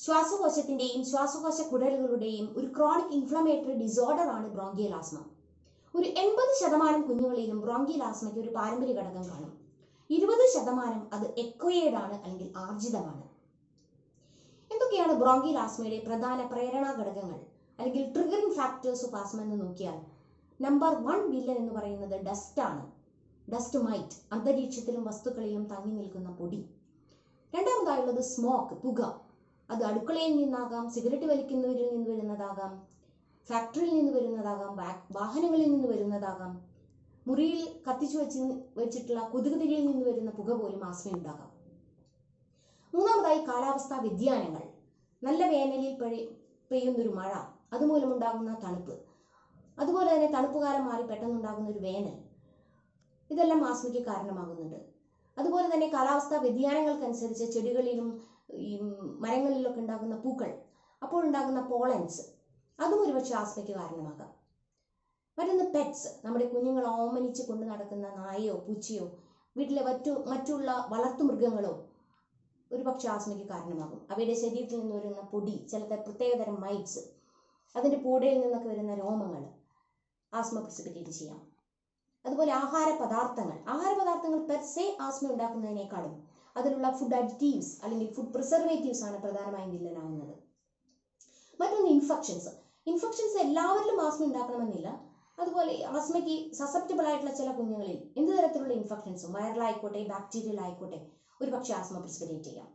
ശ്വാസകോശത്തിന്റെയും ശ്വാസകോശ കുടലുകളുടെയും ഒരു ക്രോണിക് ഇൻഫ്ലമേറ്ററി ഡിസോർഡർ ആണ് ബ്രോങ്കിയൽ ആസ്മ ഒരു എൺപത് ശതമാനം കുഞ്ഞുങ്ങളിലും ബ്രോങ്കിയൽ ആസ്മയ്ക്ക് ഒരു പാരമ്പര്യ ഘടകം കാണും ഇരുപത് ശതമാനം അത് എക്വയേഡ് ആണ് അല്ലെങ്കിൽ ആർജിതമാണ് എന്തൊക്കെയാണ് ബ്രോങ്കിയൽ ആസ്മയുടെ പ്രധാന പ്രേരണാ ഘടകങ്ങൾ അല്ലെങ്കിൽ ട്രിഗറിംഗ് ഫാക്ടേഴ്സ് ഓഫ് ആസ്മ എന്ന് നോക്കിയാൽ നമ്പർ വൺ വില്ലൻ എന്ന് പറയുന്നത് ഡസ്റ്റ് ആണ് ഡസ്റ്റ് മൈറ്റ് അന്തരീക്ഷത്തിലും വസ്തുക്കളിലും തങ്ങി നിൽക്കുന്ന പൊടി രണ്ടാമതായുള്ളത് സ്മോക്ക് പുക അത് അടുക്കളയിൽ നിന്നാകാം സിഗരറ്റ് വലിക്കുന്നവരിൽ നിന്ന് വരുന്നതാകാം ഫാക്ടറിയിൽ നിന്ന് വരുന്നതാകാം വാ- വാഹനങ്ങളിൽ നിന്ന് വരുന്നതാകാം മുറിയിൽ കത്തിച്ചു വെച്ച് വെച്ചിട്ടുള്ള കൊതുകുതിരിയിൽ നിന്ന് വരുന്ന പുക പോലും ആസ്മയുണ്ടാകാം മൂന്നാമതായി കാലാവസ്ഥാ വ്യതിയാനങ്ങൾ നല്ല വേനലിൽ പെഴ- പെയ്യുന്നൊരു മഴ അതുമൂലമുണ്ടാകുന്ന തണുപ്പ് അതുപോലെ തന്നെ തണുപ്പ് കാലം മാറി പെട്ടെന്നുണ്ടാകുന്ന ഒരു വേനൽ ഇതെല്ലാം ആസ്മയ്ക്ക് കാരണമാകുന്നുണ്ട് അതുപോലെ തന്നെ കാലാവസ്ഥാ വ്യതിയാനങ്ങൾക്കനുസരിച്ച് ചെടികളിലും ഈ മരങ്ങളിലൊക്കെ ഉണ്ടാകുന്ന പൂക്കൾ അപ്പോൾ ഉണ്ടാകുന്ന പോളൻസ് അതും ഒരുപക്ഷെ ആസ്മയ്ക്ക് കാരണമാകാം മറ്റൊന്ന് പെറ്റ്സ് നമ്മുടെ കുഞ്ഞുങ്ങൾ ഓമനിച്ച് കൊണ്ട് നടക്കുന്ന നായയോ പൂച്ചയോ വീട്ടിലെ മറ്റു മറ്റുള്ള വളർത്തുമൃഗങ്ങളോ ഒരുപക്ഷെ ആസ്മയ്ക്ക് കാരണമാകും അവയുടെ ശരീരത്തിൽ നിന്ന് വരുന്ന പൊടി ചിലത്തെ പ്രത്യേകതരം മൈറ്റ്സ് അതിൻ്റെ പൂടയിൽ നിന്നൊക്കെ വരുന്ന രോമങ്ങൾ ആസ്മ പ്രസിപ്പിറ്റേറ്റ് ചെയ്യാം അതുപോലെ ആഹാര പദാർത്ഥങ്ങൾ ആഹാര പദാർത്ഥങ്ങൾ പെർസെ ആസ്മ ഉണ്ടാക്കുന്നതിനേക്കാളും അതിലുള്ള ഫുഡ് അഡിറ്റീവ്സ് അല്ലെങ്കിൽ ഫുഡ് പ്രിസർവേറ്റീവ്സ് ആണ് പ്രധാനമായും വില്ലനാവുന്നത് മറ്റൊന്ന് ഇൻഫെക്ഷൻസ് ഇൻഫെക്ഷൻസ് എല്ലാവരിലും ആസ്മ ഉണ്ടാക്കണമെന്നില്ല അതുപോലെ ആസ്മയ്ക്ക് സസെപ്റ്റബിൾ ആയിട്ടുള്ള ചില കുഞ്ഞുങ്ങളിൽ എന്ത് തരത്തിലുള്ള ഇൻഫെക്ഷൻസും വൈറലായിക്കോട്ടെ ബാക്ടീരിയൽ ആയിക്കോട്ടെ ഒരു പക്ഷേ ആസ്മ പ്രിസിപ്പിറ്റേറ്റ് ചെയ്യാം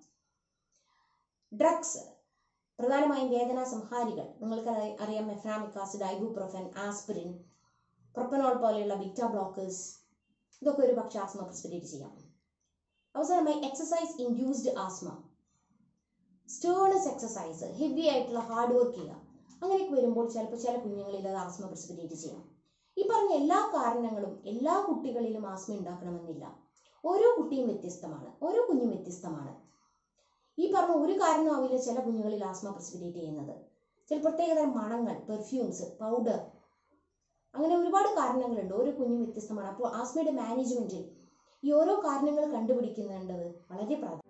ഡ്രഗ്സ് പ്രധാനമായും വേദനാ സംഹാരികൾ നിങ്ങൾക്ക് അറി- അറിയാം mefenamic acid ibuprofen aspirin propranolol പോലെയുള്ള ബീറ്റ ബ്ലോക്കേഴ്സ് ഇതൊക്കെ ഒരു പക്ഷേ ആസ്മ പ്രിസിപ്പിറ്റേറ്റ് ചെയ്യാം അവസാനമായി exercise induced asthma strenuous exercise heavy ആയിട്ടുള്ള ഹാർഡ് വർക്ക് ചെയ്യുക അങ്ങനെയൊക്കെ വരുമ്പോൾ ചിലപ്പോൾ ചില കുഞ്ഞുങ്ങളിൽ അത് ആസ്മ പ്രിസിപ്പിറ്റേറ്റ് ചെയ്യാം ഈ പറഞ്ഞ എല്ലാ കാരണങ്ങളും എല്ലാ കുട്ടികളിലും ആസ്മ ഉണ്ടാക്കണമെന്നില്ല ഓരോ കുട്ടിയും വ്യത്യസ്തമാണ് ഓരോ കുഞ്ഞും വ്യത്യസ്തമാണ് ഈ പറഞ്ഞ ഒരു കാരണമാവില്ല ചില കുഞ്ഞുങ്ങളിൽ ആസ്മ പ്രസിപ്പിറ്റേറ്റ് ചെയ്യുന്നത് ചില പ്രത്യേകതരം മണങ്ങൾ പെർഫ്യൂംസ് പൗഡർ അങ്ങനെ ഒരുപാട് കാരണങ്ങളുണ്ട് ഓരോ കുഞ്ഞും വ്യത്യസ്തമാണ് അപ്പോൾ ആസ്മയുടെ മാനേജ്മെന്റിൽ ഈ ഓരോ കാരണങ്ങൾ കണ്ടുപിടിക്കുന്നുണ്ടത് വളരെ പ്രാധാന്യം